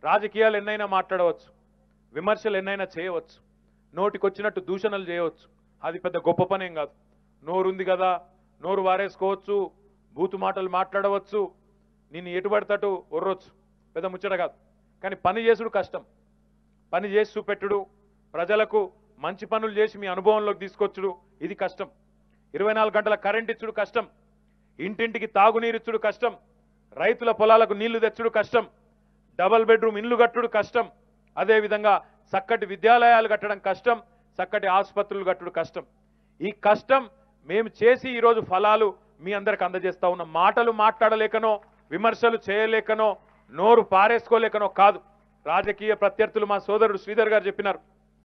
రాజకీయాలు ఎన్నైనా మాట్లాడవచ్చు విమర్శలు ఎన్నైనా చేయవచ్చు నోటికొచ్చినట్టు దూషణలు చేయవచ్చు అది పెద్ద గొప్ప పనేం కాదు నోరుంది కదా నోరు వారేసుకోవచ్చు బూతు మాటలు మాట్లాడవచ్చు నిన్ను ఎటుబడతట్టు ఒర్రొచ్చు పెద్ద ముచ్చట కాదు కానీ పని చేసుడు కష్టం పని చేసి చూపెట్టుడు ప్రజలకు మంచి పనులు చేసి మీ అనుభవంలోకి తీసుకొచ్చుడు ఇది కష్టం ఇరవై నాలుగు గంటల కరెంట్ ఇచ్చుడు కష్టం ఇంటింటికి తాగునీరు ఇచ్చుడు కష్టం రైతుల పొలాలకు నీళ్లు తెచ్చుడు కష్టం డబల్ బెడ్రూమ్ ఇల్లు కట్టుడు కష్టం అదేవిధంగా చక్కటి విద్యాలయాలు కట్టడం కష్టం చక్కటి ఆసుపత్రులు కట్టుడు కష్టం ఈ కష్టం మేము చేసి ఈరోజు ఫలాలు మీ అందరికి అందజేస్తా ఉన్న మాటలు మాట్లాడలేకనో విమర్శలు చేయలేకనో నోరు పారేసుకోలేకనో కాదు రాజకీయ ప్రత్యర్థులు మా సోదరుడు శ్రీధర్ గారు చెప్పినారు